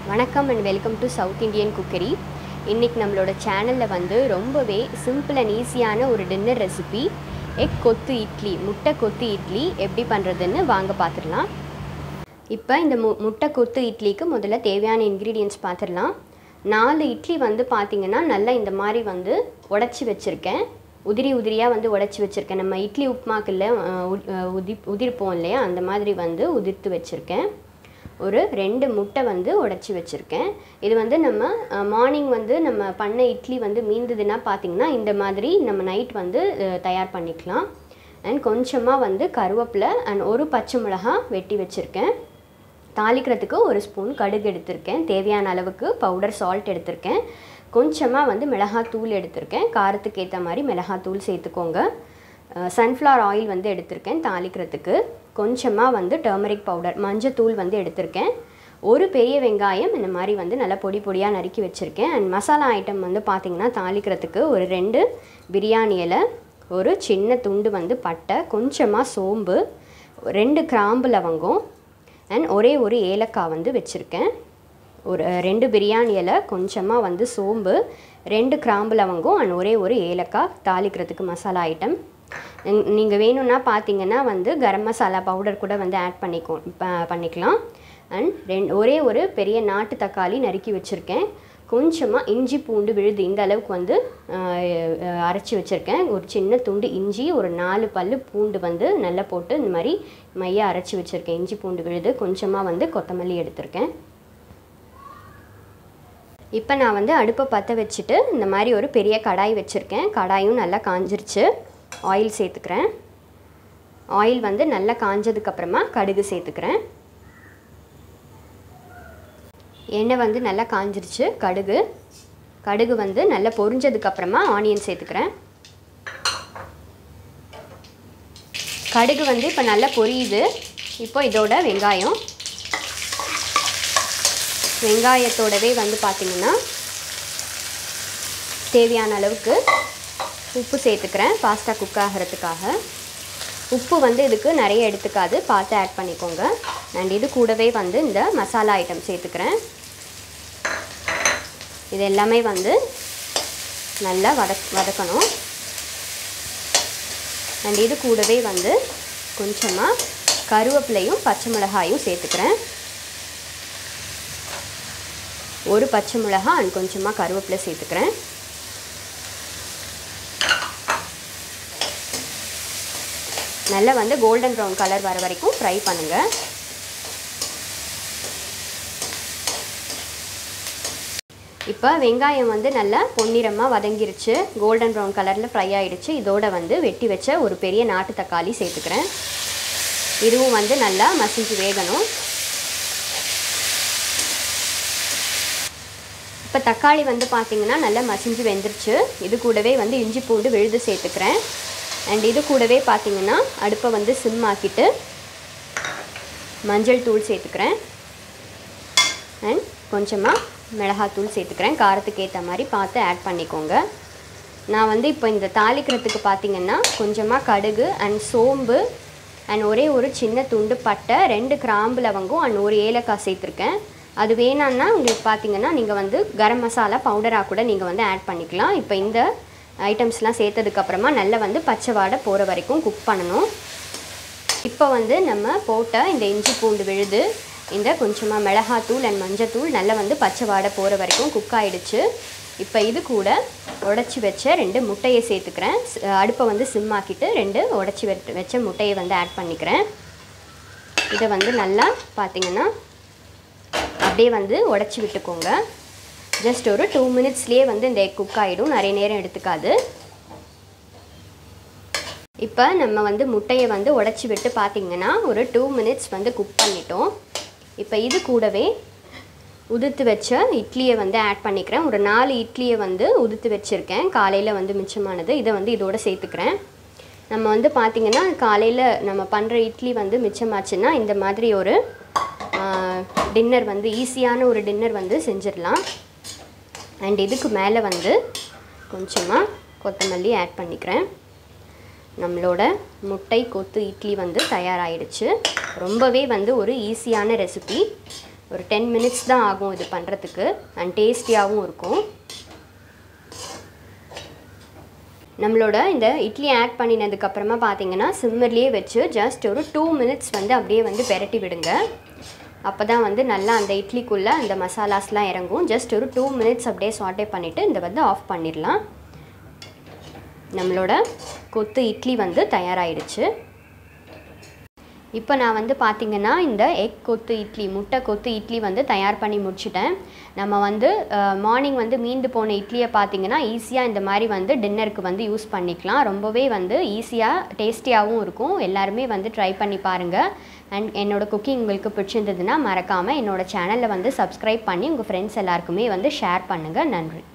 வணக்கம் and welcome to South Indian cookery இன்றைக்கி நம்மளோட சேனலில் வந்து ரொம்பவே சிம்பிள் அண்ட் ஈஸியான ஒரு டின்னர் ரெசிபி எக் கொத்து இட்லி முட்டை கொத்து இட்லி எப்படி பண்ணுறதுன்னு வாங்க பார்த்துடலாம் இப்போ இந்த மு முட்டை கொத்து இட்லிக்கு முதல்ல தேவையான இன்க்ரீடியன்ட்ஸ் பார்த்துடலாம் நாலு இட்லி வந்து பார்த்திங்கன்னா நல்லா இந்த மாதிரி வந்து உடச்சி வச்சுருக்கேன் உதிரி உதிரியாக வந்து உடச்சி வச்சுருக்கேன் நம்ம இட்லி உப்புமாக்கில் உதி உதிர்ப்போம் இல்லையா அந்த மாதிரி வந்து உதிர்த்து வச்சுருக்கேன் ஒரு ரெண்டு முட்டை வந்து உடச்சி வச்சுருக்கேன் இது வந்து நம்ம மார்னிங் வந்து நம்ம பண்ண இட்லி வந்து மீந்ததுன்னா பார்த்திங்கன்னா இந்த மாதிரி நம்ம நைட் வந்து அஹ், தயார் பண்ணிக்கலாம் அண்ட் கொஞ்சமாக வந்து கருவேப்பிலை அண்ட் ஒரு பச்சை மிளகாய் வெட்டி வச்சுருக்கேன் தாளிக்கிறதுக்கு ஒரு ஸ்பூன் கடுகு எடுத்திருக்கேன் தேவையான அளவுக்கு பவுடர் சால்ட் எடுத்திருக்கேன் கொஞ்சமாக வந்து மிளகாத்தூள் எடுத்திருக்கேன் காரத்துக்கு ஏற்ற மாதிரி மிளகாத்தூள் சேர்த்துக்கோங்க சன்ஃப்ளவர் ஆயில் வந்து எடுத்திருக்கேன் தாளிக்கிறதுக்கு கொஞ்சமாக வந்து டர்மரிக் பவுடர் மஞ்சத்தூள் வந்து எடுத்திருக்கேன் ஒரு பெரிய வெங்காயம் இந்த மாதிரி வந்து நல்லா பொடி பொடியாக நறுக்கி வச்சுருக்கேன் அண்ட் மசாலா ஐட்டம் வந்து பார்த்திங்கன்னா தாளிக்கிறதுக்கு ஒரு ரெண்டு பிரியாணி இலை ஒரு சின்ன துண்டு வந்து பட்டை கொஞ்சமாக சோம்பு ரெண்டு கிராம்பு லவங்கம் அண்ட் ஒரே ஒரு ஏலக்காய் வந்து வச்சுருக்கேன் ஒரு அஹ், ரெண்டு பிரியாணி இலை கொஞ்சமாக வந்து சோம்பு ரெண்டு கிராம்பு லவங்கம் அண்ட் ஒரே ஒரு ஏலக்காய் தாளிக்கிறதுக்கு மசாலா ஐட்டம் நீங்கள் வேணும்னா பார்த்தீங்கன்னா வந்து கரம் மசாலா பவுடர் கூட வந்து ஆட் பண்ணிக்கோ ப- பண்ணிக்கலாம் அண்ட் ரெண்டு ஒரே ஒரு பெரிய நாட்டு தக்காளி நறுக்கி வச்சுருக்கேன் கொஞ்சமாக இஞ்சி பூண்டு விழுது இந்த அளவுக்கு வந்து ஆஹ், அஹ், அரைச்சி வச்சுருக்கேன் ஒரு சின்ன துண்டு இஞ்சி ஒரு நாலு பல்லு பூண்டு வந்து நல்லா போட்டு இந்த மாதிரி மைய அரைச்சி வச்சுருக்கேன் இஞ்சி பூண்டு விழுது கொஞ்சமாக வந்து கொத்தமல்லி எடுத்திருக்கேன் இப்போ நான் வந்து அடுப்பை பற்ற வச்சுட்டு இந்த மாதிரி ஒரு பெரிய கடாய் வச்சுருக்கேன் கடாயும் நல்லா காஞ்சிருச்சு ஆயில் சேர்த்துக்கிறேன் ஆயில் வந்து நல்லா காஞ்சதுக்கப்புறமா கடுகு சேர்த்துக்கிறேன் எண்ணெய் வந்து நல்லா காஞ்சிருச்சு கடுகு கடுகு வந்து நல்லா பொரிஞ்சதுக்கப்புறமா ஆனியன் சேர்த்துக்கிறேன் கடுகு வந்து இப்போ நல்லா பொரியுது இப்போ இதோட வெங்காயம் வெங்காயத்தோடவே வந்து பார்த்திங்கன்னா தேவையான அளவுக்கு உப்பு சேர்த்துக்கிறேன் பாஸ்தா குக் ஆகிறதுக்காக உப்பு வந்து இதுக்கு நிறைய எடுத்துக்காது பார்த்து ஆட் பண்ணிக்கோங்க அண்ட் இது கூடவே வந்து இந்த மசாலா ஐட்டம் சேர்த்துக்கிறேன் இது எல்லாமே வந்து நல்லா வதக் வதக்கணும் அண்ட் இது கூடவே வந்து கொஞ்சமாக கருவேப்பிலையும் பச்சை மிளகாயும் சேர்த்துக்கிறேன் ஒரு பச்சை மிளகாய் அண்ட் கொஞ்சமாக கருவேப்பிலை சேர்த்துக்கிறேன் நல்லா வந்து கோல்டன் ப்ரௌன் கலர் வர வரைக்கும் ஃப்ரை பண்ணுங்கள் இப்போ வெங்காயம் வந்து நல்லா பொன்னிறமாக வதங்கிருச்சு கோல்டன் ப்ரௌன் கலரில் ஃப்ரை ஆயிடுச்சு இதோட வந்து வெட்டி வச்ச ஒரு பெரிய நாட்டு தக்காளி சேர்த்துக்கிறேன் இதுவும் வந்து நல்லா மசிஞ்சு வேகணும் இப்போ தக்காளி வந்து பார்த்தீங்கன்னா நல்லா மசிஞ்சு வெந்துருச்சு இது கூடவே வந்து இஞ்சி பூண்டு விழுது சேர்த்துக்கிறேன் அண்ட் இது கூடவே பார்த்தீங்கன்னா அடுப்பை வந்து சிம் ஆக்கிட்டு மஞ்சள் தூள் சேர்த்துக்கிறேன் அண்ட் கொஞ்சமாக மிளகாத்தூள் சேர்த்துக்கிறேன் காரத்துக்கு ஏற்ற மாதிரி பார்த்து ஆட் பண்ணிக்கோங்க நான் வந்து இப்போ இந்த தாளிக்கிறதுக்கு பார்த்தீங்கன்னா கொஞ்சமாக கடுகு அண்ட் சோம்பு அண்ட் ஒரே ஒரு சின்ன துண்டு பட்டை ரெண்டு கிராம்பு லவங்கம் அண்ட் ஒரு ஏலக்காய் சேர்த்துருக்கேன் அது வேணான்னா உங்களுக்கு பார்த்தீங்கன்னா நீங்கள் வந்து கரம் மசாலா பவுடராக கூட நீங்கள் வந்து ஆட் பண்ணிக்கலாம் இப்போ இந்த ஐட்டம்ஸ்லாம் சேர்த்ததுக்கப்புறமா நல்லா வந்து பச்சை வாடை போகிற வரைக்கும் குக் பண்ணணும் இப்போ வந்து நம்ம போட்ட இந்த இஞ்சி பூண்டு விழுது இந்த கொஞ்சமாக மிளகாத்தூள் அண்ட் மஞ்சத்தூள் நல்லா வந்து பச்சை வாடை போகிற வரைக்கும் குக் ஆயிடுச்சு இப்போ இது கூட உடச்சி வச்ச ரெண்டு முட்டையை சேர்த்துக்கிறேன் ஸ்- அடுப்பை வந்து சிம் ஆக்கிட்டு ரெண்டு உடச்சி வச்ச முட்டையை வந்து ஆட் பண்ணிக்கிறேன் இதை வந்து நல்லா பார்த்தீங்கன்னா அப்படியே வந்து உடச்சி விட்டுக்கோங்க ஜஸ்ட் ஒரு டூ மினிட்ஸ்லேயே வந்து இந்த எக் குக் ஆகிடும் நிறைய நேரம் எடுத்துக்காது இப்போ நம்ம வந்து முட்டையை வந்து உடச்சி விட்டு பார்த்தீங்கன்னா ஒரு டூ மினிட்ஸ் வந்து குக் பண்ணிட்டோம் இப்போ இது கூடவே உதுத்து வச்ச இட்லியை வந்து ஆட் பண்ணிக்கிறேன் ஒரு நாலு இட்லியை வந்து உதுத்து வச்சுருக்கேன் காலையில் வந்து மிச்சமானது இதை வந்து இதோட சேர்த்துக்கிறேன் நம்ம வந்து பார்த்திங்கன்னா காலையில் நம்ம பண்ணுற இட்லி வந்து மிச்சமாச்சுன்னா இந்த மாதிரி ஒரு டின்னர் வந்து ஈஸியான ஒரு டின்னர் வந்து செஞ்சிடலாம் அண்ட் இதுக்கு மேலே வந்து கொஞ்சமாக கொத்தமல்லி ஆட் பண்ணிக்கிறேன் நம்மளோட முட்டை கொத்து இட்லி வந்து தயாராகிடுச்சு ரொம்பவே வந்து ஒரு ஈஸியான ரெசிபி ஒரு டென் மினிட்ஸ் தான் ஆகும் இது பண்ணுறதுக்கு அண்ட் டேஸ்டியாகவும் இருக்கும் நம்மளோட இந்த இட்லி ஆட் பண்ணினதுக்கப்புறமா பார்த்தீங்கன்னா சிம்மர்லேயே வச்சு ஜஸ்ட் ஒரு டூ மினிட்ஸ் வந்து அப்படியே வந்து பெரட்டி விடுங்க அப்போ தான் வந்து நல்லா அந்த இட்லிக்குள்ளே அந்த மசாலாஸ்லாம் இறங்கும் ஜஸ்ட் ஒரு டூ மினிட்ஸ் அப்படியே சாட்டே பண்ணிவிட்டு இந்த வந்து ஆஃப் பண்ணிடலாம் நம்மளோட கொத்து இட்லி வந்து தயாராகிடுச்சு இப்போ நான் வந்து பார்த்திங்கன்னா இந்த எக் கொத்து இட்லி முட்டை கொத்து இட்லி வந்து தயார் பண்ணி முடிச்சிட்டேன் நம்ம வந்து மார்னிங் வந்து மீந்து போன இட்லியை பார்த்திங்கன்னா ஈஸியாக இந்த மாதிரி வந்து டின்னருக்கு வந்து யூஸ் பண்ணிக்கலாம் ரொம்பவே வந்து ஈஸியாக டேஸ்டியாகவும் இருக்கும் எல்லாருமே வந்து ட்ரை பண்ணி பாருங்கள் அண்ட் என்னோடய குக்கிங் உங்களுக்கு பிடிச்சிருந்ததுன்னா மறக்காமல் என்னோடய சேனலில் வந்து சப்ஸ்கிரைப் பண்ணி உங்கள் ஃப்ரெண்ட்ஸ் எல்லாருக்குமே வந்து ஷேர் பண்ணுங்கள் நன்றி